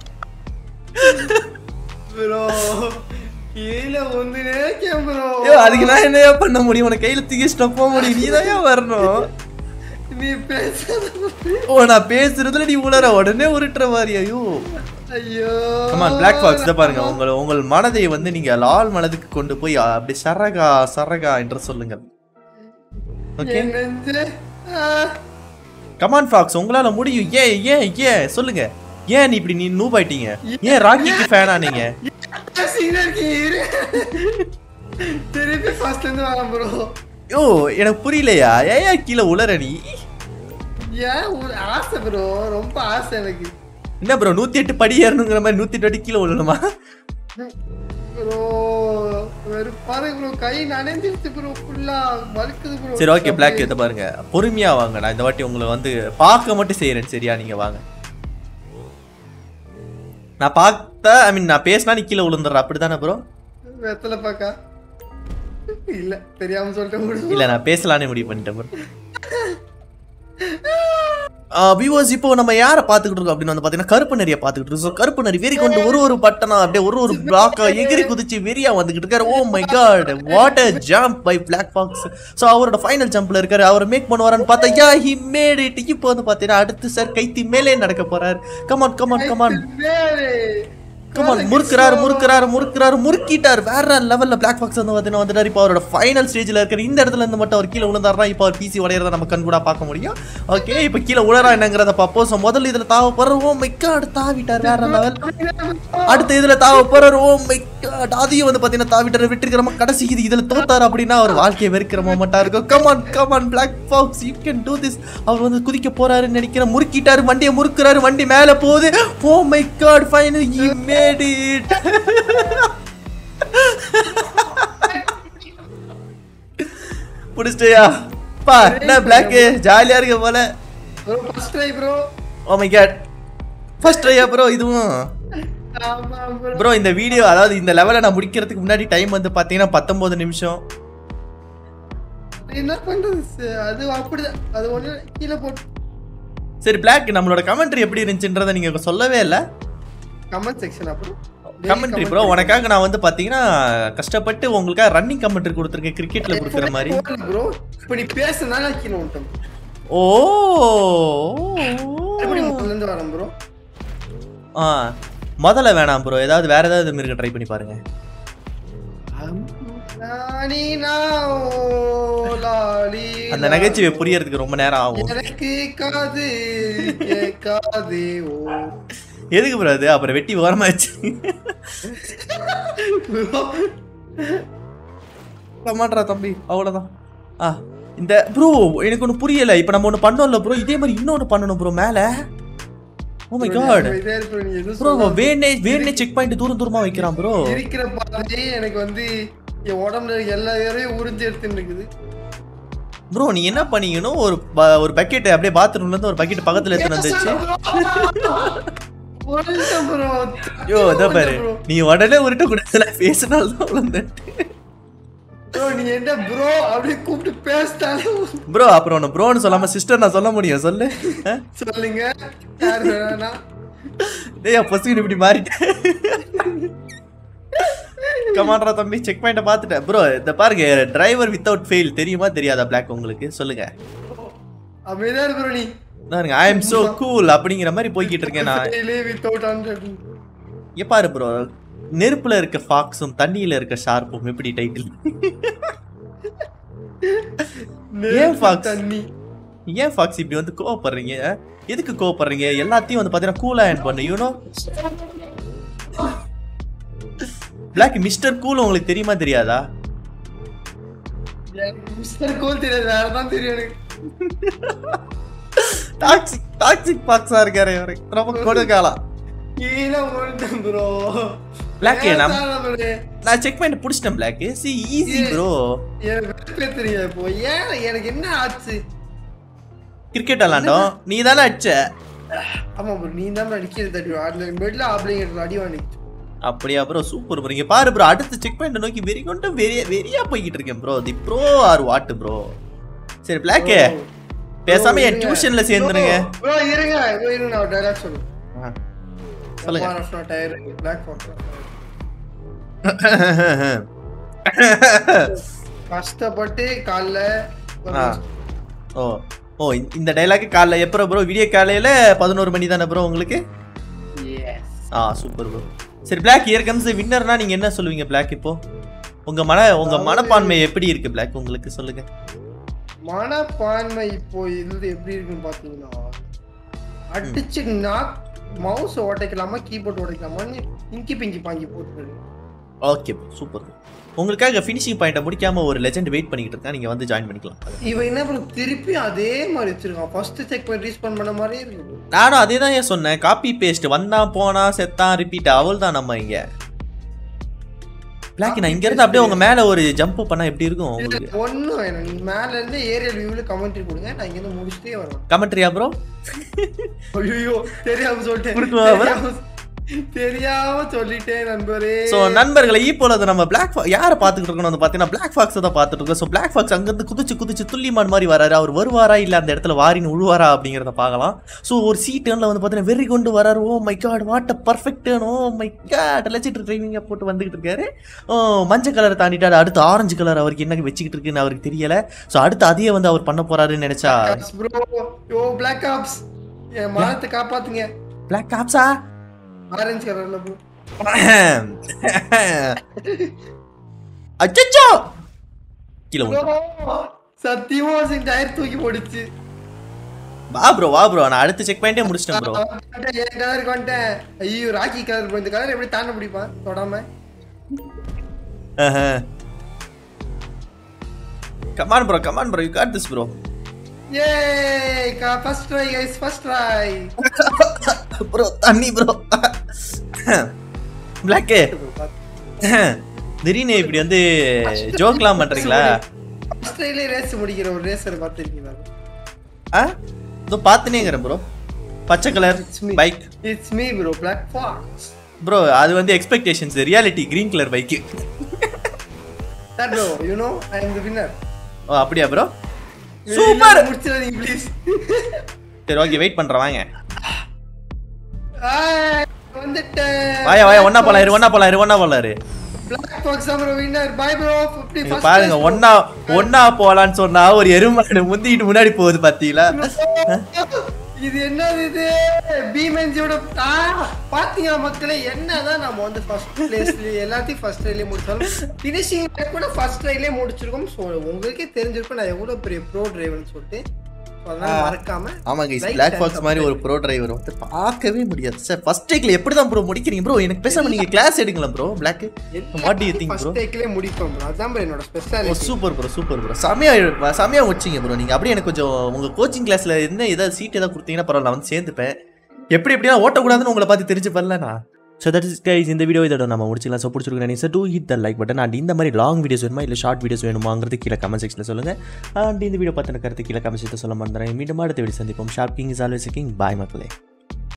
S2: ப்ரோ கீழே வந்து நேக்கேன் ப்ரோ
S1: ஐயோ அதுக்கு நான் என்னையா பண்ண முடியும் உனக்கு கையில தூக்கிட்டு போக முடியும் நீ தான் வரணும்
S2: நீ பேசாத
S1: ஓ நான் பேசுறதுல நீ உணர உடனே உருட்டுற மாதிரி ஐயோ
S2: ஐயோ
S1: கமான் பிளாக் ஃபாக்ஸ் இதை பாருங்க உங்கள் உங்கள் மனதை வந்து நீங்க லால் மனதுக்கு கொண்டு போய் அப்படி சரகா சரகா என்று சொல்லுங்கள் ஓகே
S2: என் நெஞ்சு ஆ,
S1: கமான் ஃபாக்ஸ் உங்களால முடியும் ஏன் ஏன் ஏன் சொல்லுங்க ஏன் நீ இப்படி நீ நூப் ஆயிட்டீங்க ஏன் ராக்கிக்கு ஃபேனா நீங்க
S2: பேசிக்கிட்டே இருக்கீங்க இரு. திருப்பி ஃபர்ஸ்ட்ல இருந்து வரேன் ப்ரோ
S1: யோ எனக்கு புரியலையா ஏன் கீழே உளற நீ
S2: ஏன் ஒரு ஆசை ப்ரோ ரொம்ப ஆசை எனக்கு
S1: என்ன ப்ரோ நூத்தி எட்டு படி ஏறணுங்கிற மாதிரி நூத்தி எட்டு அடி கீழே விழணுமா
S2: ப்ரோ வெறுப்பாரு ப்ரோ கை நனைஞ்சிருச்சு ப்ரோ ஃபுல்லா வலிக்குது ப்ரோ
S1: சரி ஓகே பிளாக் இதை பாருங்க பொறுமையா வாங்க நான் இந்த வாட்டி உங்களை வந்து பார்க்க மட்டும் செய்யறேன் சரியா நீங்க வாங்க நான் பார்த்தா ஐ மீன் நான் பேசினா நீ கீழே விழுந்துடுற அப்படிதானே ப்ரோ
S2: வெத்தலை பாக்கா இல்ல தெரியாம சொல்லிட்டு விடு
S1: இல்ல நான் பேசலானே முடிவு பண்ணிட்டேன் ப்ரோ வியூவர்ஸ் இப்போ நம்ம யாரை பார்த்துக்கிட்டு இருக்கோம் அப்படின்னு வந்து பார்த்தீங்கன்னா கருப்பு நரியை பார்த்துக்கிட்டு இருக்கோம் So, கருப்பு நரி வெறி கொண்டு ஒரு ஒரு பட்டனா அப்படியே ஒரு ஒரு பிளாக்கா எகிரி குதிச்சு வெறியா வந்துகிட்டு இருக்காரு oh my god what a jump by black box so அவரோட ஃபைனல் ஜம்ப்ல இருக்காரு அவர் மேக் பண்ணுவாரான்னு பார்த்தா யா ஹி மேட் இட் இப்போ வந்து பார்த்தீங்கன்னா அடுத்து சார் கைத்தி மேலே நடக்க போறாரு கமான் கமான் கமான் கமான் முறுக்குறாரு முறுக்குறாரு முறுக்குறாரு முறுக்கிட்டார் வேற லெவல்ல பிளாக் பாக்ஸ் வந்து பார்த்தீங்கன்னா வந்துட்டார் இப்போ அவரோட ஃபைனல் ஸ்டேஜ்ல இருக்கிற இந்த இடத்துல இருந்து மட்டும் அவர் கீழே விழுந்தாருனா இப்போ அவர் பிசி உடையறத நம்ம கண் கூட பார்க்க முடியும் ஓகே இப்போ கீழே உழறா என்னங்கிறத பார்ப்போம் ஸோ முதல்ல இதுல தாவ போறாரு ஓ மை காட் தாவிட்டார் வேற லெவல் அடுத்த இதுல தாவ போறாரு ஓ மை காட் அதையும் வந்து பார்த்தீங்கன்னா தாவிட்டார் வெற்றிக்கிறமா கடைசி இது இதுல தோத்தாரு அப்படின்னா அவர் வாழ்க்கையை வெறுக்கிற மொமெண்டா இருக்கும் come on come on black box you can do this அவர் வந்து குதிக்க போறாருன்னு நினைக்கிறேன் முறுக்கிட்டாரு வண்டியை முறுக்குறாரு வண்டி மேல போகுது oh my god final he made it புடிச்சிட்டியா பா என்ன பிளாக் ஜாலியா இருக்க போல
S2: bro first try bro
S1: oh my god first ட்ரையா ப்ரோ இதுவும்
S2: ஆமா ப்ரோ
S1: ப்ரோ இந்த வீடியோ அதாவது இந்த லெவலை நான் முடிக்கிறதுக்கு முன்னாடி டைம் வந்து பார்த்தீங்கன்னா பத்தொன்பது நிமிஷம்
S2: என்ன பண்றது ச- அது அப்படிதான் அது ஒண்ணு கீழே போட்டு
S1: சரி பிளாக் நம்மளோட கமெண்ட்ரி எப்படி இருந்துச்சுன்றதை நீங்க சொல்லவே இல்லை
S2: கமெண்ட் செக்ஷன் அப்புறம்
S1: கமெண்ட்ரி ப்ரோ உனக்காக நான் வந்து பார்த்தீங்கன்னா கஷ்டப்பட்டு உங்களுக்காக ரன்னிங் கமெண்ட்ரி கொடுத்துருக்கேன் கிரிக்கெட்ல கொடுக்குற மாதிரி
S2: ப்ரோ இப்போ நீ பேசுனால கீழே விட்டோம்
S1: ஓ
S2: எப்படி முதல்ல இருந்து வரேன் ப்ரோ
S1: ஆ முதல்ல வேணாம் ப்ரோ ஏதாவது வேற ஏதாவது மிருக ட்ரை பண்ணி பாருங்க
S2: நானி நாவோ லாலி
S1: அந்த நகைச்சுவை புரியறதுக்கு ரொம்ப நேரம் ஆகும்
S2: எனக்கு காது கேட்காதே ஓ
S1: எதுக்கு ப்ரோ அது அப்புறம் வெட்டி ஓரமாச்சு மாட்றா தம்பி அவ்வளோதான் ஆ இந்த ப்ரோ எனக்கு ஒன்று புரியல இப்போ நம்ம ஒன்று பண்ணோம்ல ப்ரோ இதே மாதிரி இன்னொன்று பண்ணணும் ப்ரோ மேலே ஓ மை காட்
S2: இதே இருக்கு bro, நீ எதுவும்
S1: ப்ரோ
S2: சொல்லாத.
S1: வேணே வேணே செக் பாயிண்ட் தூரம் தூரமா வைக்கிறான் ப்ரோ
S2: இருக்கிற பாதையே எனக்கு வந்து என் உடம்புல இருக்க எல்லா வேறையும் உறிஞ்சு எடுத்துன்னு இருக்குது
S1: ப்ரோ நீ என்ன பண்ணீங்கன்னு ஒரு ப- ஒரு பக்கெட் அப்படியே பாத்ரூம்ல இருந்து ஒரு பக்கெட் பக்கத்துல எடுத்து வந்துச்சு
S2: உருண்டேன் bro.
S1: ஐயோ இதை பாரு
S2: bro.
S1: நீ உடனே உருட்ட கூடாதுல பேசினால தான் விழுந்துட்டு
S2: bro, நீ என்ன ப்ரோ அப்படி கூப்பிட்டு பேசிட்டாலே
S1: ப்ரோ அப்புறம் உன்னை ப்ரோன்னு சொல்லாம சிஸ்டர் நான் சொல்ல முடியும் சொல்லு ஆ?
S2: சொல்லுங்க யார் வேணா
S1: டேய் பசிக்கிட்டு இப்படி மாறிட்டேன் கமாண்டரா தம்பி செக் பாயிண்ட பார்த்துட்டேன் ப்ரோ இந்த பாருங்க டிரைவர் வித்தவுட் ஃபெயில் தெரியுமா தெரியாதா பிளாக் உங்களுக்கு சொல்லுங்க
S2: அமைதியா இரு bro நீ
S1: பாருங்க ஐ எம் சோ கூல் அப்படிங்கிற மாதிரி போய்கிட்டு இருக்கேன் நான்
S2: வித்தவுட் ஹண்ட்ரட்
S1: இங்க பாரு ப்ரோ நெருப்புல இருக்க ஃபாக்ஸும் தண்ணியில இருக்க ஷார்ப்பும் எப்படி டைட்டில் ஏன் fox?
S2: தண்ணி
S1: ஏன் ஃபாக்ஸ் இப்படி வந்து கோவப்படுறீங்க எதுக்கு கோவப்படுறீங்க எல்லாத்தையும் வந்து பாத்தீங்கன்னா கூலா ஹேண்ட் பண்ணு யூனோ பிளாக் மிஸ்டர் கூல் உங்களுக்கு தெரியுமா தெரியாதா
S2: மிஸ்டர் கோல் தெரியாது வேற தான் தெரியும் எனக்கு
S1: டாக்ஸிக் டாக்ஸிக் பாக்ஸா இருக்காரு இவரு ரொம்ப கொடுக்காலாம்
S2: கீழே உருண்டேன் ப்ரோ
S1: Black ஏ நம்- நான் செக் பண்ணி புடிச்சிட்டேன் பிளாக் சி ஈஸி ப்ரோ
S2: எனக்கு தெரியும் இப்போ ஏன் எனக்கு என்ன ஆச்சு
S1: கிரிக்கெட் விளாண்டோம் நீ தானே அடிச்ச
S2: ஆமா ப்ரோ நீ தான் அடிக்கிறது தட்டி அதுல பெட்ல ஆப்ளிகேட்டர் அடி வாங்கிச்சு
S1: அப்படியா ப்ரோ சூப்பர் ப்ரோ இங்க பாரு ப்ரோ அடுத்த செக் பாயிண்ட் நோக்கி வெறி கொண்டு வெறியா வெறியா போய்கிட்டு இருக்கேன் bro the bro are what bro சரி பிளாக் பேசாம என் டியூஷன்ல சேர்ந்துருங்க
S2: ப்ரோ இருங்க bro, இருங்க நான் டைலாக் சொல்லுங்க
S1: ஆ. சொல்லுங்க
S2: டயர் பிளாக் ஃபாக்ஸ் கஷ்டப்பட்டு காலைல
S1: ஆ. ஓ ஓ இந்த- இந்த டைலாக் காலைல எப்போ ப்ரோ விடிய காலையில பதினோரு மணி தானே ப்ரோ உங்களுக்கு ஆ சூப்பர் ப்ரோ சரி பிளாக் இயர் கம்ஸ் வின்னர்னா நீங்க என்ன சொல்லுவீங்க பிளாக் இப்போ உங்க மன உங்க மனப்பான்மை எப்படி இருக்கு பிளாக் உங்களுக்கு சொல்லுங்க
S2: மனப்பான்மை இப்போ இது எப்படி இருக்குன்னு பாத்தீங்கன்னா அடிச்சு நாக் மவுஸ் உடைக்கலாமா கீபோர்ட் உடைக்கலாமான்னு இங்கி பிங்கி பாங்கி போட்டு
S1: ஓகே சூப்பர் உங்களுக்காக ஃபினிஷிங் பாயிண்ட்டை முடிக்காம ஒரு லெஜெண்ட் வெயிட் பண்ணிக்கிட்டு இருக்கா நீங்க வந்து ஜாயின் பண்ணிக்கலாம்
S2: இவன் என்ன பண்ண திருப்பி அதே மாதிரி வச்சிருக்கான் ஃபர்ஸ்ட் செக் பண்ணி ரீஸ்பான் பண்ண மாதிரியே இருக்கு
S1: நானும் அதே தான் ஏன் சொன்னேன் காப்பி பேஸ்ட் வந்தான் போனா செத்தான் ரிப்பீட் அவள் தான் நம்ம இங்க பிளாக் நான் இங்க இருந்து அப்படியே உங்க மேல ஒரு ஜம்ப் பண்ணா எப்படி இருக்கும் உங்களுக்கு
S2: ஒண்ணும் வேணும் நீங்க மேல இருந்து ஏரியல் வியூல கமெண்ட்ரி கொடுங்க நான் இங்க இருந்து முடிச்சுட்டே வருவேன்
S1: கமெண்ட்ரியா ப்ரோ
S2: ஐயோ தெரியாம சொல்லிட்டேன்
S1: கொடுக்குவா அவ?
S2: தெரியாம- தெரியாம சொல்லிட்டேன் நண்பரே
S1: ஸோ நண்பர்களை இப்போ அது நம்ம பிளாக் யாரை பார்த்துக்கிட்டு இருக்கோம் வந்து பார்த்தீங்கன்னா பிளாக் ஃபாக்ஸை தான் பார்த்துட்டு இருக்கோம் ஸோ பிளாக் ஃபாக்ஸ் அங்கேருந்து குதிச்சு குதிச்சு துல்லிமான் மாதிரி வராரு அவர் வருவாரா இல்லை அந்த இடத்துல வாரின்னு உழுவாரா அப்படிங்கிறத பார்க்கலாம் ஸோ ஒரு சீ டேர்னில் வந்து பார்த்தீங்கன்னா வெறி கொண்டு வராரு oh my god what a perfect turn oh my god legit டிரைவிங்கை போட்டு வந்துகிட்டு இருக்காரு ஓ மஞ்சள் கலரை தாண்டிட்டாரு அடுத்து ஆரஞ்சு கலர் அவருக்கு என்ன வச்சுக்கிட்டு இருக்குன்னு அவருக்கு தெரியல ஸோ அடுத்து அதையே வந்து அவர் பண்ண போறாருன்னு நினைச்சா
S2: ப்ரோ யோ பிளாக் ஆப்ஸ் என் மானத்தை காப்பாத்துங்க
S1: பிளாக் காப்ஸா
S2: ஆரஞ்சு கலர்ல ப்ரோ
S1: அச்சோ கீழே விழுந்து.
S2: சத்தியமா சிங் டயர் தூக்கி போடுச்சு
S1: வா ப்ரோ வா ப்ரோ நான் அடுத்த செக் பாயிண்டே முடிச்சிட்டேன் ப்ரோ
S2: வந்துட்டேன், என் கலருக்கு வந்துட்டேன் ஐயோ ராக்கி கலர் bro. இந்த கலர் எப்படி தாண்ட முடியுமா தொடாம
S1: come on bro come on bro you got this bro
S2: a first try guys first try
S1: bro தண்ணி ப்ரோ பிளாக்கு திடீர்னு இப்படி வந்து ஜோக்லாம் பண்றீங்களா
S2: ஃபர்ஸ்ட் ட்ரைலே ரேஸ் முடிக்கிற ஒரு ரேசர் பார்த்திருக்கீங்களா
S1: ஆ இதோ பார்த்துனேங்கிறேன் ப்ரோ பச்சை colour
S2: It's me.
S1: Bike
S2: it's me bro black fox
S1: bro அது வந்து எக்ஸ்பெக்டேஷன்ஸ் ரியாலிட்டி கிரீன் கலர் பைக்கு
S2: sir bro you know I am the winner
S1: oh அப்படியா ப்ரோ சூப்பர்
S2: முடிச்சிடாதீங்க ப்ளீஸ்
S1: சரி ஓகே வெயிட் பண்றேன் வாங்க
S2: வந்துட்டேன்
S1: வாயா வாயா ஒன்னா போலாம் இரு ஒன்னா போலாம் இரு ஒன்னா போலாம் இரு
S2: black box bro winner bye bro 50
S1: இங்க
S2: ஃபர்ஸ்ட்
S1: பாருங்க ஒன்னா ஒன்னா போலான்னு சொன்னா ஒரு எருமாடு முந்திக்கிட்டு முன்னாடி போகுது பாத்தீங்களா
S2: இது என்னது இது பீமென்ஜியோட பாத்தீங்களா மக்களே என்னதான் நம்ம வந்து ஃபர்ஸ்ட் பிளேஸ்ல எல்லாத்தையும் ஃபர்ஸ்ட் ட்ரைலே முடிச்சாலும் ஃபினிஷிங் கூட ஃபர்ஸ்ட் ட்ரைலே முடிச்சிருக்கோம் ஸோ உங்களுக்கே தெரிஞ்சிருக்கும் நான் எவ்வளவு பெரிய ப்ரோ டிரைவர்னு சொல்லிட்டு So, அதனால மறக்காம
S1: ஆமாங்க
S2: like,
S1: பிளாக்
S2: share,
S1: பாக்ஸ் மாதிரி ஒரு ப்ரோ டிரைவர் வந்து பார்க்கவே முடியாது சார் ஃபர்ஸ்ட் டேக்ல எப்படி தான் ப்ரோ முடிக்கிறீங்க ப்ரோ எனக்கு பேசாம நீங்க கிளாஸ் எடுங்களேன் bro black what do you think bro
S2: first டேக்லயே முடிப்போம் bro. அதான் bro என்னோட
S1: oh
S2: speciality
S1: super bro super bro செமையா செமையா வச்சிங்க ப்ரோ நீங்க அப்படியே எனக்கு கொஞ்சம் உங்க கோச்சிங் கிளாஸ்ல என்ன ஏதாவது சீட் ஏதாவது கொடுத்தீங்கன்னா பரவாயில்ல நான் வந்து சேர்ந்துப்பேன் எப்படி எப்படியா ஓட்டக்கூடாதுன்னு உங்களை பார்த்து தெரிஞ்சு பண்ணலண்ணா ஸோ தட் இஸ் கைஸ் இந்த வீடியோ இதோட நம்ம முடிச்சிக்கலாம் ஸோ பிடிச்சிருக்கேன் நினைச்சு do hit the like button and இந்த மாதிரி லாங் வீடியோஸ் வேணுமா இல்லை ஷார்ட் வீடியோஸ் வேணுமாங்கிறது கீழே கமெண்ட் செக்ஷனில் சொல்லுங்கள் அண்ட் இந்த வீடியோ பற்றின கருத்து கீழே கமெண்ட் செக்ஷனில் சொல்ல மறந்துறேன் மீண்டும் அடுத்த வீடியோ சந்திப்போம் sharp king is always king bye மக்களே